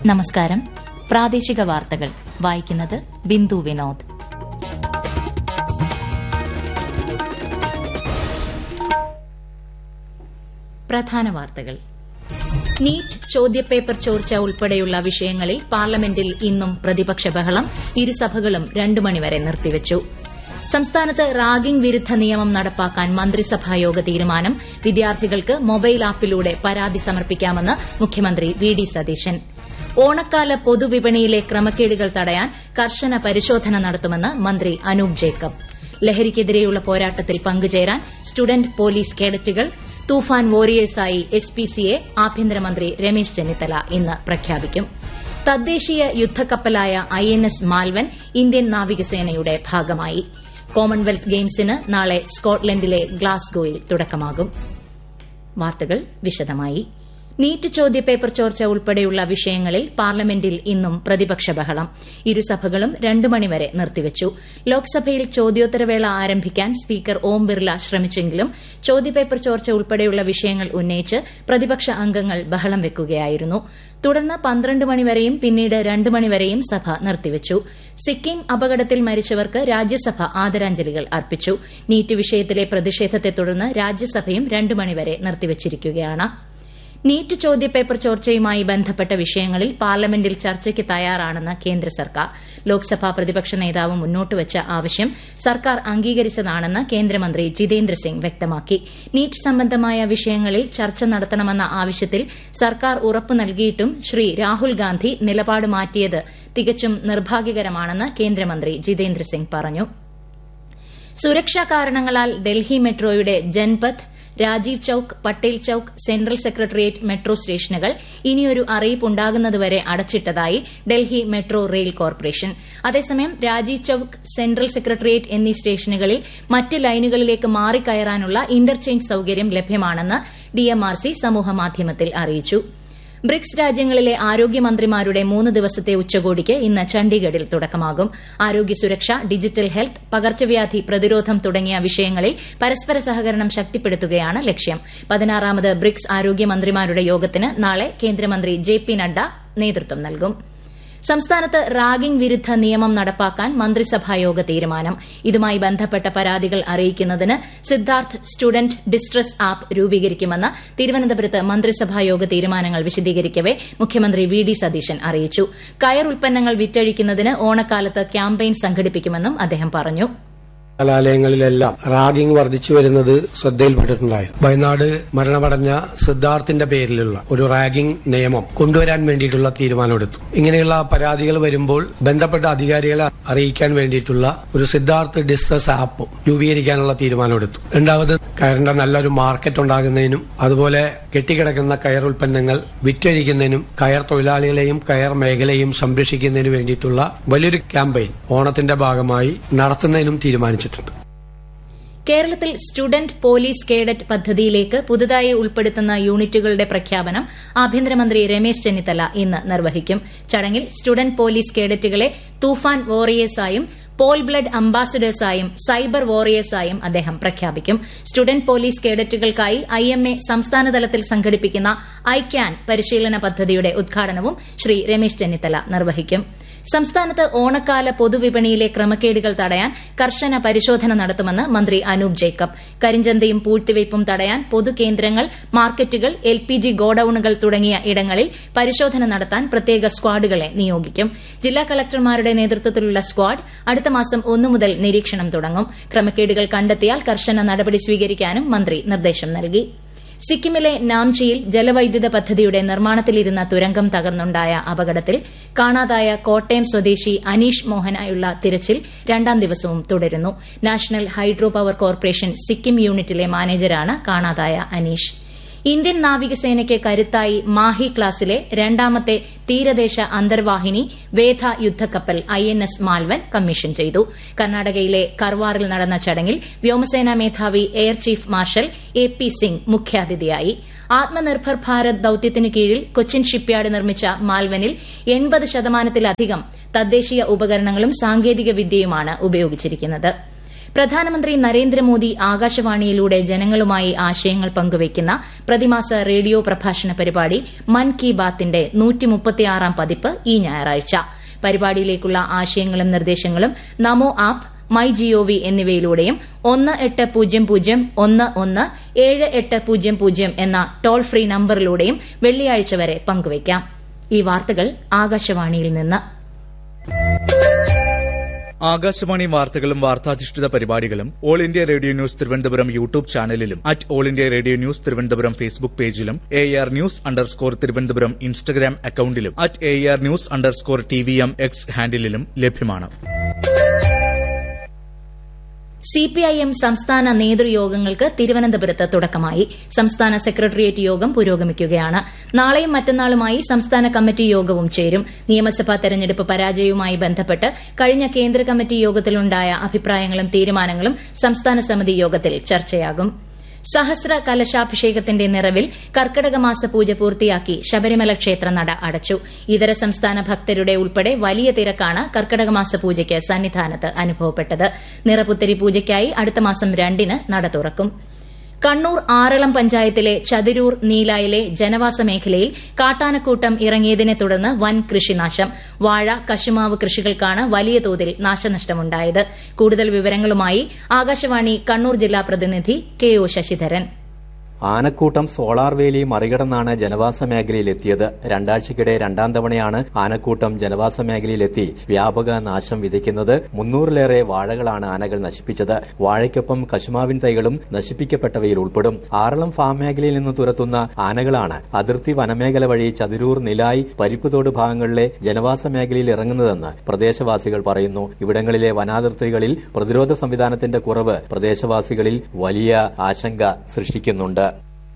നമസ്കാരം പ്രാദേശിക വാർത്തകൾ വായിക്കുന്നത് ബിന്ദു വിനോദ് പ്രധാന വാർത്തകൾ നീറ്റ് ചോദ്യപേപ്പർ ചോർച്ച ഉൾപ്പെടെയുള്ള വിഷയങ്ങളിൽ പാർലമെന്റിൽ ഇന്നും പ്രതിപക്ഷ ബഹളം ഇരുസഭകളും രണ്ടു മണിവരെ നിർത്തിവച്ചു സംസ്ഥാനത്ത് റാഗിംഗ് വിരുദ്ധ നിയമം നടപ്പാക്കാൻ മന്ത്രിസഭായോഗ തീരുമാനം വിദ്യാർത്ഥികൾക്ക് മൊബൈൽ ആപ്പിലൂടെ പരാതി സമർപ്പിക്കാമെന്ന് മുഖ്യമന്ത്രി വി ഡി സതീശൻ ഓണക്കാല പൊതുവിപണിയിലെ ക്രമക്കേടുകൾ തടയാൻ കർശന പരിശോധന നടത്തുമെന്ന് മന്ത്രി അനൂപ് ജേക്കബ് ലഹരിക്കെതിരെയുള്ള പോരാട്ടത്തിൽ പങ്കുചേരാൻ സ്റ്റുഡന്റ് പോലീസ് കേഡറ്റുകൾ തൂഫാൻ വോറിയേഴ്സായി എസ് പി സിയെ ആഭ്യന്തരമന്ത്രി രമേശ് ചെന്നിത്തല ഇന്ന് പ്രഖ്യാപിക്കും തദ്ദേശീയ യുദ്ധക്കപ്പലായ I N S Malvan Indian നാവികസേനയുടെ ഭാഗമായി കോമൺവെൽത്ത് ഗെയിംസിന് നാളെ സ്കോട്ട്ലൻഡിലെ ഗ്ലാസ്ഗോയിൽ തുടക്കമാകും വാർത്തകൾ വിശദമായി നീറ്റ് ചോദ്യപേപ്പർ ചോർച്ച ഉൾപ്പെടെയുള്ള വിഷയങ്ങളിൽ പാർലമെന്റിൽ ഇന്നും പ്രതിപക്ഷ ബഹളം ഇരുസഭകളും രണ്ടു മണിവരെ നിർത്തിവച്ചു ലോക്സഭയിൽ ചോദ്യോത്തരവേള ആരംഭിക്കാൻ സ്പീക്കർ ഓം ബിർല ശ്രമിച്ചെങ്കിലും ചോദ്യപേപ്പർ ചോർച്ച ഉൾപ്പെടെയുള്ള വിഷയങ്ങൾ ഉന്നയിച്ച് പ്രതിപക്ഷ അംഗങ്ങൾ ബഹളം വെക്കുകയായിരുന്നു തുടർന്ന് പന്ത്രണ്ട് മണിവരെയും പിന്നീട് രണ്ട് മണിവരെയും സഭ നിർത്തിവച്ചു സിക്കിം അപകടത്തിൽ മരിച്ചവർക്ക് രാജ്യസഭ ആദരാഞ്ജലികൾ അർപ്പിച്ചു നീറ്റ് വിഷയത്തിലെ പ്രതിഷേധത്തെ തുടർന്ന് രാജ്യസഭയും രണ്ട് മണിവരെ നിർത്തിവച്ചിരിക്കുകയാണ് നീറ്റ് ചോദ്യപേപ്പർ ചോർച്ചയുമായി ബന്ധപ്പെട്ട വിഷയങ്ങളിൽ പാർലമെന്റിൽ ചർച്ചയ്ക്ക് തയ്യാറാണെന്ന് കേന്ദ്ര സർക്കാർ ലോക്സഭാ പ്രതിപക്ഷ നേതാവ് മുന്നോട്ടുവച്ച ആവശ്യം സർക്കാർ അംഗീകരിച്ചതാണെന്ന് കേന്ദ്രമന്ത്രി ജിതേന്ദ്ര സിംഗ് വ്യക്തമാക്കി നീറ്റ് സംബന്ധമായ വിഷയങ്ങളിൽ ചർച്ച നടത്തണമെന്ന ആവശ്യത്തിൽ സർക്കാർ ഉറപ്പു നൽകിയിട്ടും ശ്രീ രാഹുൽ ഗാന്ധി നിലപാട് മാറ്റിയത് തികച്ചും നിർഭാഗ്യകരമാണെന്ന് കേന്ദ്രമന്ത്രി ജിതേന്ദ്ര സിംഗ് പറഞ്ഞു സുരക്ഷാ കാരണങ്ങളാൽ ഡൽഹി മെട്രോയുടെ Janpath Rajiv Chowk Patel Chowk central secretariat metro സ്റ്റേഷനുകൾ ഇനിയൊരു അറിയിപ്പുണ്ടാകുന്നതുവരെ അടച്ചിട്ടതായി ഡൽഹി മെട്രോ റെയിൽ കോർപ്പറേഷൻ അതേസമയം രാജീവ് ചൌക്ക് സെൻട്രൽ സെക്രട്ടേറിയറ്റ് എന്നീ സ്റ്റേഷനുകളിൽ മറ്റ് ലൈനുകളിലേക്ക് മാറിക്കയറാനുള്ള ഇന്റർചേഞ്ച് സൌകര്യം ലഭ്യമാണെന്ന് ഡിഎംആർസി സമൂഹമാധ്യമത്തിൽ അറിയിച്ചു ബ്രിക്സ് രാജ്യങ്ങളിലെ ആരോഗ്യമന്ത്രിമാരുടെ മൂന്ന് ദിവസത്തെ ഉച്ചകോടിക്ക് ഇന്ന് ചണ്ഡീഗഡിൽ തുടക്കമാകും ആരോഗ്യ സുരക്ഷ ഡിജിറ്റൽ ഹെൽത്ത് പകർച്ചവ്യാധി പ്രതിരോധം തുടങ്ങിയ വിഷയങ്ങളിൽ പരസ്പര സഹകരണം ശക്തിപ്പെടുത്തുകയാണ് ലക്ഷ്യം പതിനാറാമത് ബ്രിക്സ് ആരോഗ്യമന്ത്രിമാരുടെ യോഗത്തിന് നാളെ കേന്ദ്രമന്ത്രി ജെ പി നഡ്ഡ നേതൃത്വം നൽകും സംസ്ഥാനത്ത് റാഗിംഗ് വിരുദ്ധ നിയമം നടപ്പാക്കാൻ മന്ത്രിസഭായോഗ തീരുമാനം ഇതുമായി ബന്ധപ്പെട്ട പരാതികൾ അറിയിക്കുന്നതിന് സിദ്ധാർത്ഥ് സ്റ്റുഡന്റ് ഡിസ്ട്രസ് ആപ്പ് രൂപീകരിക്കുമെന്ന് തിരുവനന്തപുരത്ത് മന്ത്രിസഭായോഗ തീരുമാനങ്ങൾ വിശദീകരിക്കവെ മുഖ്യമന്ത്രി വി ഡി സതീശൻ അറിയിച്ചു കയർ ഉൽപ്പന്നങ്ങൾ വിറ്റഴിക്കുന്നതിന് ഓണക്കാലത്ത് ക്യാമ്പയിൻ സംഘടിപ്പിക്കുമെന്നും അദ്ദേഹം പറഞ്ഞു കലാലയങ്ങളിലെല്ലാം റാഗിംഗ് വർദ്ധിച്ചു വരുന്നത് ശ്രദ്ധയിൽപ്പെട്ടിട്ടുണ്ടായിരുന്നു വയനാട് മരണമടഞ്ഞ സിദ്ധാർത്ഥിന്റെ പേരിലുള്ള ഒരു റാഗിംഗ് നിയമം കൊണ്ടുവരാൻ വേണ്ടിയിട്ടുള്ള തീരുമാനമെടുത്തു ഇങ്ങനെയുള്ള പരാതികൾ വരുമ്പോൾ ബന്ധപ്പെട്ട അധികാരികളെ അറിയിക്കാൻ വേണ്ടിയിട്ടുള്ള ഒരു സിദ്ധാർത്ഥ് ഡിസ്ട്രസ് ആപ്പ് രൂപീകരിക്കാനുള്ള തീരുമാനമെടുത്തു രണ്ടാമത് കയറിന്റെ നല്ലൊരു മാർക്കറ്റ് ഉണ്ടാകുന്നതിനും അതുപോലെ കെട്ടിക്കിടക്കുന്ന കയർ ഉൽപ്പന്നങ്ങൾ വിറ്റഴിക്കുന്നതിനും കയർ തൊഴിലാളികളെയും കയർ മേഖലയും സംരക്ഷിക്കുന്നതിനു വേണ്ടിയിട്ടുള്ള വലിയൊരു ക്യാമ്പയിൻ ഓണത്തിന്റെ ഭാഗമായി നടത്തുന്നതിനും തീരുമാനിച്ചു അറിയിച്ചിട്ടുണ്ട് കേരളത്തിൽ സ്റ്റുഡന്റ് പോലീസ് കേഡറ്റ് പദ്ധതിയിലേക്ക് പുതുതായി ഉൾപ്പെടുത്തുന്ന യൂണിറ്റുകളുടെ പ്രഖ്യാപനം ആഭ്യന്തരമന്ത്രി രമേശ് ചെന്നിത്തല ഇന്ന് നിർവഹിക്കും ചടങ്ങിൽ സ്റ്റുഡന്റ് പോലീസ് കേഡറ്റുകളെ തൂഫാൻ വോറിയേഴ്സായും പോൾ ബ്ലഡ് അംബാസഡേഴ്സായും സൈബർ വോറിയേഴ്സായും അദ്ദേഹം പ്രഖ്യാപിക്കും സ്റ്റുഡന്റ് പോലീസ് കേഡറ്റുകൾക്കായി ഐ എം എ സംസ്ഥാനതലത്തിൽ സംഘടിപ്പിക്കുന്ന ഐ ക്യാൻ പരിശീലന പദ്ധതിയുടെ ഉദ്ഘാടനവും ശ്രീ രമേശ് ചെന്നിത്തല നിർവഹിക്കും സംസ്ഥാനത്ത് ഓണക്കാല പൊതുവിപണിയിലെ ക്രമക്കേടുകൾ തടയാൻ കർശന പരിശോധന നടത്തുമെന്ന് മന്ത്രി അനൂപ് ജേക്കബ് കരിഞ്ചന്തയും പൂഴ്ത്തിവയ്പും തടയാൻ പൊതുകേന്ദ്രങ്ങൾ മാർക്കറ്റുകൾ എൽ പി ജി ഗോഡൌണുകൾ തുടങ്ങിയ ഇടങ്ങളിൽ പരിശോധന നടത്താൻ പ്രത്യേക സ്ക്വാഡുകളെ നിയോഗിക്കും ജില്ലാ കളക്ടർമാരുടെ നേതൃത്വത്തിലുള്ള സ്ക്വാഡ് അടുത്ത മാസം ഒന്നു മുതൽ നിരീക്ഷണം തുടങ്ങും ക്രമക്കേടുകൾ കണ്ടെത്തിയാൽ കർശന നടപടി സ്വീകരിക്കാനും മന്ത്രി നിർദ്ദേശം നൽകി സിക്കിമിലെ നാംചിയിൽ ജലവൈദ്യുത പദ്ധതിയുടെ നിർമ്മാണത്തിലിരുന്ന തുരങ്കം തകർന്നുണ്ടായ അപകടത്തിൽ കാണാതായ കോട്ടയം സ്വദേശി അനീഷ് മോഹനായുള്ള തിരച്ചിൽ രണ്ടാം ദിവസവും തുടരുന്നു national hydro power corporation Sikkim യൂണിറ്റിലെ മാനേജരാണ് കാണാതായ അനീഷ് ഇന്ത്യൻ നാവികസേനയ്ക്ക് കരുത്തായി മാഹി ക്ലാസിലെ രണ്ടാമത്തെ തീരദേശ അന്തർവാഹിനി വേധ യുദ്ധക്കപ്പൽ I N S Malvan commission ചെയ്തു കർണാടകയിലെ കർവാറിൽ നടന്ന ചടങ്ങിൽ വ്യോമസേനാ മേധാവി air chief marshal A P Singh മുഖ്യാതിഥിയായി ആത്മനിർഭർ ഭാരത് ദൌത്യത്തിന് കീഴിൽ കൊച്ചിൻ ഷിപ്പ്യാർഡ് നിർമ്മിച്ച മാൽവനിൽ എൺപത് ശതമാനത്തിലധികം തദ്ദേശീയ ഉപകരണങ്ങളും സാങ്കേതിക വിദ്യയുമാണ് ഉപയോഗിച്ചിരിക്കുന്നത് പ്രധാനമന്ത്രി നരേന്ദ്രമോദി ആകാശവാണിയിലൂടെ ജനങ്ങളുമായി ആശയങ്ങൾ പങ്കുവയ്ക്കുന്ന പ്രതിമാസ റേഡിയോ പ്രഭാഷണ പരിപാടി മൻ കി ബാത്തിന്റെ നൂറ്റിമുപ്പത്തിയാറാം പതിപ്പ് ഈ ഞായറാഴ്ച പരിപാടിയിലേക്കുള്ള ആശയങ്ങളും നിർദ്ദേശങ്ങളും നമോ ആപ്പ് മൈ ജിഒവി എന്നിവയിലൂടെയും ഒന്ന് എട്ട് പൂജ്യം പൂജ്യം ഒന്ന് ഒന്ന് ഏഴ് എട്ട് പൂജ്യം പൂജ്യം എന്ന ടോൾ ഫ്രീ നമ്പറിലൂടെയും വെള്ളിയാഴ്ച വരെ പങ്കുവയ്ക്കാം ഈ വാർത്തകൾ ആകാശവാണിയിൽ നിന്ന് ആകാശവാണി വാർത്തകളും വാർത്താധിഷ്ഠിത പരിപാടികളും all India radio news Thiruvananthapuram YouTube ചാനലിലും at all India radio news Thiruvananthapuram Facebook പേജിലും A R news underscore Thiruvananthapuram Instagram അക്കൌണ്ടിലും at A R news underscore T V M X ഹാൻഡിലും ലഭ്യമാണ് സിപിഐഎം സംസ്ഥാന നേതൃയോഗങ്ങൾക്ക് തിരുവനന്തപുരത്ത് തുടക്കമായി സംസ്ഥാന സെക്രട്ടേറിയറ്റ് യോഗം പുരോഗമിക്കുകയാണ് നാളെയും മറ്റന്നാളുമായി സംസ്ഥാന കമ്മിറ്റി യോഗവും ചേരും നിയമസഭാ തെരഞ്ഞെടുപ്പ് പരാജയവുമായി ബന്ധപ്പെട്ട് കഴിഞ്ഞ കേന്ദ്ര കമ്മിറ്റി യോഗത്തിലുണ്ടായ അഭിപ്രായങ്ങളും തീരുമാനങ്ങളും സംസ്ഥാന സമിതി യോഗത്തിൽ ചർച്ചയാകും സഹസ്ര കലശാഭിഷേകത്തിന്റെ നിറവിൽ കർക്കടക മാസ പൂജ പൂർത്തിയാക്കി ശബരിമല ക്ഷേത്ര നട അടച്ചു ഇതര സംസ്ഥാന ഭക്തരുടെ ഉൾപ്പെടെ വലിയ തിരക്കാണ് കർക്കടക മാസ പൂജയ്ക്ക് സന്നിധാനത്ത് അനുഭവപ്പെട്ടത് നിറപുത്തരി പൂജയ്ക്കായി അടുത്ത മാസം രണ്ടിന് നട തുറക്കും കണ്ണൂർ ആറളം പഞ്ചായത്തിലെ ചതിരൂർ നീലായിലെ ജനവാസ മേഖലയിൽ കാട്ടാനക്കൂട്ടം ഇറങ്ങിയതിനെ തുടർന്ന് വൻ കൃഷിനാശം വാഴ കശുമാവ് കൃഷികൾക്കാണ് വലിയ തോതിൽ നാശനഷ്ടമുണ്ടായത് കൂടുതൽ വിവരങ്ങളുമായി ആകാശവാണി കണ്ണൂർ ജില്ലാ പ്രതിനിധി കെ ഒ ശശിധരൻ ആനക്കൂട്ടം സോളാർ വേലി മറികടന്നാണ് ജനവാസ മേഖലയിലെത്തിയത് രണ്ടാഴ്ചക്കിടെ രണ്ടാം തവണയാണ് ആനക്കൂട്ടം ജനവാസ മേഖലയിലെത്തി വ്യാപക നാശം വിതയ്ക്കുന്നത് മുന്നൂറിലേറെ വാഴകളാണ് ആനകൾ നശിപ്പിച്ചത് വാഴയ്ക്കൊപ്പം കശുമാവിൻ തൈകളും നശിപ്പിക്കപ്പെട്ടവയിൽ ഉൾപ്പെടും ആറളം ഫാം മേഖലയിൽ നിന്ന് തുരത്തുന്ന ആനകളാണ് അതിർത്തി വനമേഖല വഴി ചതുരൂർ നിലായി പരിപ്പുതോട് ഭാഗങ്ങളിലെ ജനവാസ മേഖലയിൽ ഇറങ്ങുന്നതെന്ന് പ്രദേശവാസികൾ പറയുന്നു ഇവിടങ്ങളിലെ വനാതിർത്തികളിൽ പ്രതിരോധ സംവിധാനത്തിന്റെ കുറവ് പ്രദേശവാസികളിൽ വലിയ ആശങ്ക സൃഷ്ടിക്കുന്നുണ്ട്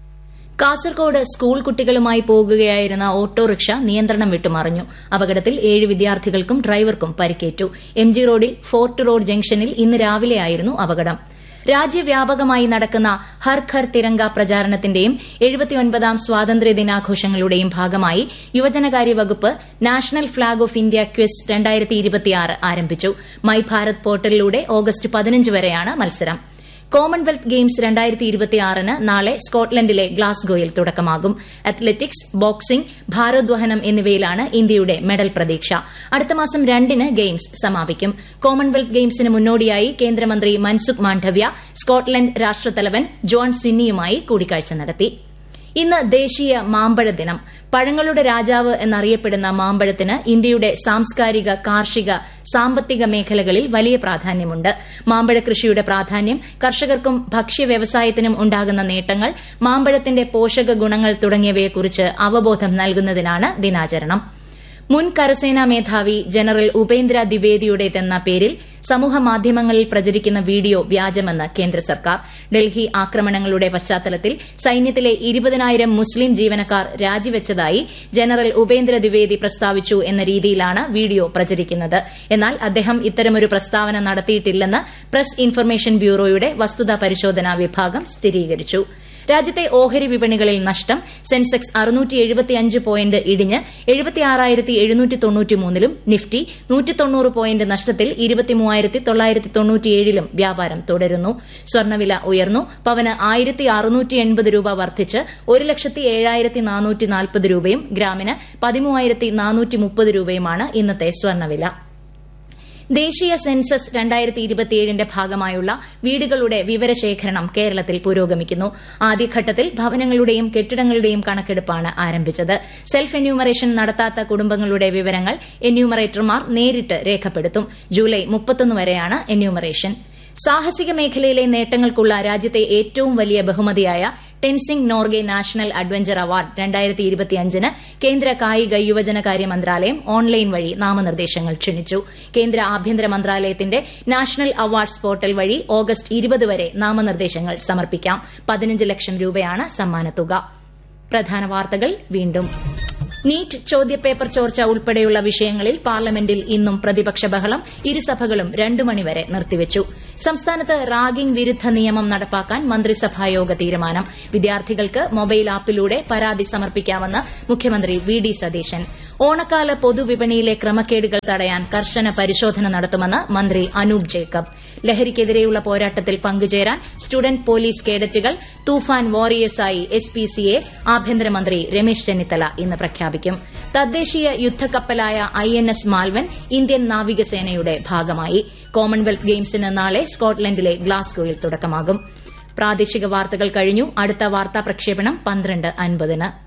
കാസർകോട് സ്കൂൾ കുട്ടികളുമായി പോകുകയായിരുന്ന ഓട്ടോറിക്ഷ നിയന്ത്രണം വിട്ടുമറിഞ്ഞു അപകടത്തിൽ ഏഴ് വിദ്യാർത്ഥികൾക്കും ഡ്രൈവർക്കും പരിക്കേറ്റു എം ജി റോഡിൽ ഫോർട്ട് റോഡ് ജംഗ്ഷനിൽ ഇന്ന് രാവിലെയായിരുന്നു അപകടം രാജ്യവ്യാപകമായി നടക്കുന്ന ഹർ ഘർ തിരങ്ക പ്രചാരണത്തിന്റെയും എഴുപത്തിയൊൻപതാം സ്വാതന്ത്ര്യ ദിനാഘോഷങ്ങളുടെയും ഭാഗമായി യുവജനകാര്യ വകുപ്പ് national flag of India quiz രണ്ടായിരത്തി ആരംഭിച്ചു മൈ ഭാരത് പോർട്ടലിലൂടെ ഓഗസ്റ്റ് പതിനഞ്ച് വരെയാണ് മത്സരം കോമൺവെൽത്ത് ഗെയിംസ് രണ്ടായിരത്തി ഇരുപത്തിയാറിന് നാളെ സ്കോട്ട്ലൻഡിലെ ഗ്ലാസ്ഗോയിൽ തുടക്കമാകും അത്ലറ്റിക്സ് ബോക്സിംഗ് ഭാരോദ്വഹനം എന്നിവയിലാണ് ഇന്ത്യയുടെ മെഡൽ പ്രതീക്ഷ അടുത്ത മാസം രണ്ടിന് ഗെയിംസ് സമാപിക്കും കോമൺവെൽത്ത് ഗെയിംസിന് മുന്നോടിയായി കേന്ദ്രമന്ത്രി മൻസുഖ് മാണ്ഡവ്യ സ്കോട്ട്ലൻഡ് രാഷ്ട്രത്തലവൻ ജോൺ സ്വിന്നിയുമായി കൂടിക്കാഴ്ച നടത്തി ഇന്ന് ദേശീയ മാമ്പഴ ദിനം പഴങ്ങളുടെ രാജാവ് എന്നറിയപ്പെടുന്ന മാമ്പഴത്തിന് ഇന്ത്യയുടെ സാംസ്കാരിക കാർഷിക സാമ്പത്തിക മേഖലകളിൽ വലിയ പ്രാധാന്യമുണ്ട് മാമ്പഴ കൃഷിയുടെ പ്രാധാന്യം കർഷകർക്കും ഭക്ഷ്യ വ്യവസായത്തിനും ഉണ്ടാകുന്ന നേട്ടങ്ങൾ മാമ്പഴത്തിന്റെ പോഷക ഗുണങ്ങൾ തുടങ്ങിയവയെക്കുറിച്ച് അവബോധം നൽകുന്നതിനാണ് ദിനാചരണം മുൻ കരസേനാ മേധാവി ജനറൽ ഉപേന്ദ്ര ദ്വിവേദിയുടേതെന്ന പേരിൽ സമൂഹമാധ്യമങ്ങളിൽ പ്രചരിക്കുന്ന വീഡിയോ വ്യാജമെന്ന് കേന്ദ്ര സർക്കാർ ഡൽഹി ആക്രമണങ്ങളുടെ പശ്ചാത്തലത്തിൽ സൈന്യത്തിലെ ഇരുപതിനായിരം മുസ്ലിം ജീവനക്കാർ രാജിവെച്ചതായി ജനറൽ ഉപേന്ദ്ര ദ്വിവേദി പ്രസ്താവിച്ചു എന്ന രീതിയിലാണ് വീഡിയോ പ്രചരിക്കുന്നത് എന്നാൽ അദ്ദേഹം ഇത്തരമൊരു പ്രസ്താവന നടത്തിയിട്ടില്ലെന്ന് പ്രസ് ഇൻഫർമേഷൻ ബ്യൂറോയുടെ വസ്തുതാ പരിശോധനാ വിഭാഗം സ്ഥിരീകരിച്ചു രാജ്യത്തെ ഓഹരി വിപണികളിൽ നഷ്ടം സെൻസെക്സ് അറുന്നൂറ്റി എഴുപത്തിയഞ്ച് പോയിന്റ് ഇടിഞ്ഞ് എഴുപത്തിയാറായിരത്തി എഴുന്നൂറ്റി തൊണ്ണൂറ്റിമൂന്നിലും നിഫ്റ്റി നൂറ്റി തൊണ്ണൂറ് പോയിന്റ് നഷ്ടത്തിൽ ഇരുപത്തിമൂവായിരത്തി തൊള്ളായിരത്തി തൊണ്ണൂറ്റിയേഴിലും വ്യാപാരം തുടരുന്നു സ്വർണ്ണവില ഉയർന്നു പവന് ആയിരത്തി അറുന്നൂറ്റി എൺപത് രൂപ വർദ്ധിച്ച് ഒരു ലക്ഷത്തി ഏഴായിരത്തി നാനൂറ്റി നാൽപ്പത് രൂപയും ഗ്രാമിന് പതിമൂവായിരത്തി നാനൂറ്റി മുപ്പത് രൂപയുമാണ് ഇന്നത്തെ സ്വർണ്ണവില ദേശീയ സെൻസസ് രണ്ടായിരത്തി ഇരുപത്തിയേഴിന്റെ ഭാഗമായുള്ള വീടുകളുടെ വിവരശേഖരണം കേരളത്തിൽ പുരോഗമിക്കുന്നു ആദ്യഘട്ടത്തിൽ ഭവനങ്ങളുടെയും കെട്ടിടങ്ങളുടെയും കണക്കെടുപ്പാണ് ആരംഭിച്ചത് സെൽഫ് എന്യൂമറേഷൻ നടത്താത്ത കുടുംബങ്ങളുടെ വിവരങ്ങൾ എന്യൂമറേറ്റർമാർ നേരിട്ട് രേഖപ്പെടുത്തും ജൂലൈ മുപ്പത്തൊന്ന് വരെയാണ് എന്യൂമറേഷൻ സാഹസിക മേഖലയിലെ നേട്ടങ്ങൾക്കുള്ള രാജ്യത്തെ ഏറ്റവും വലിയ ബഹുമതിയായ Tenzing Norgay national adventure award രണ്ടായിരത്തി ഇരുപത്തിയഞ്ചിന് കേന്ദ്ര കായിക യുവജനകാര്യ മന്ത്രാലയം ഓൺലൈൻ വഴി നാമനിർദ്ദേശങ്ങൾ ക്ഷണിച്ചു കേന്ദ്ര ആഭ്യന്തര മന്ത്രാലയത്തിന്റെ നാഷണൽ അവാർഡ്സ് പോർട്ടൽ വഴി ഓഗസ്റ്റ് ഇരുപത് വരെ നാമനിർദ്ദേശങ്ങൾ സമർപ്പിക്കാം പതിനഞ്ച് ലക്ഷം രൂപയാണ് സമ്മാനത്തുക പ്രധാന വാർത്തകൾ വീണ്ടും നീറ്റ് ചോദ്യപേപ്പർ ചോർച്ച ഉൾപ്പെടെയുള്ള വിഷയങ്ങളിൽ പാർലമെന്റിൽ ഇന്നും പ്രതിപക്ഷ ബഹളം ഇരുസഭകളും രണ്ടു മണിവരെ നിർത്തിവച്ചു സംസ്ഥാനത്ത് റാഗിംഗ് വിരുദ്ധ നിയമം നടപ്പാക്കാൻ മന്ത്രിസഭായോഗ തീരുമാനം വിദ്യാർത്ഥികൾക്ക് മൊബൈൽ ആപ്പിലൂടെ പരാതി സമർപ്പിക്കാമെന്ന് മുഖ്യമന്ത്രി വി ഡി സതീശൻ ഓണക്കാല പൊതുവിപണിയിലെ ക്രമക്കേടുകൾ തടയാൻ കർശന പരിശോധന നടത്തുമെന്ന് മന്ത്രി അനൂപ് ജേക്കബ് ലഹരിക്കെതിരെയുള്ള പോരാട്ടത്തിൽ പങ്കുചേരാൻ സ്റ്റുഡന്റ് പോലീസ് കേഡറ്റുകൾ തൂഫാൻ വാറിയേഴ്സായി എസ് പി സിയെ ആഭ്യന്തരമന്ത്രി രമേശ് ചെന്നിത്തല ഇന്ന് പ്രഖ്യാപിക്കും തദ്ദേശീയ യുദ്ധക്കപ്പലായ I N S Malvan Indian നാവികസേനയുടെ ഭാഗമായി കോമൺവെൽത്ത് ഗെയിംസിന് നാളെ സ്കോട്ട്ലൻഡിലെ ഗ്ലാസ്ഗോയിൽ തുടക്കമാകും പ്രാദേശിക വാർത്തകൾ കഴിഞ്ഞു അടുത്ത വാർത്താ പ്രക്ഷേപണം പന്ത്രണ്ട് അൻപതിന്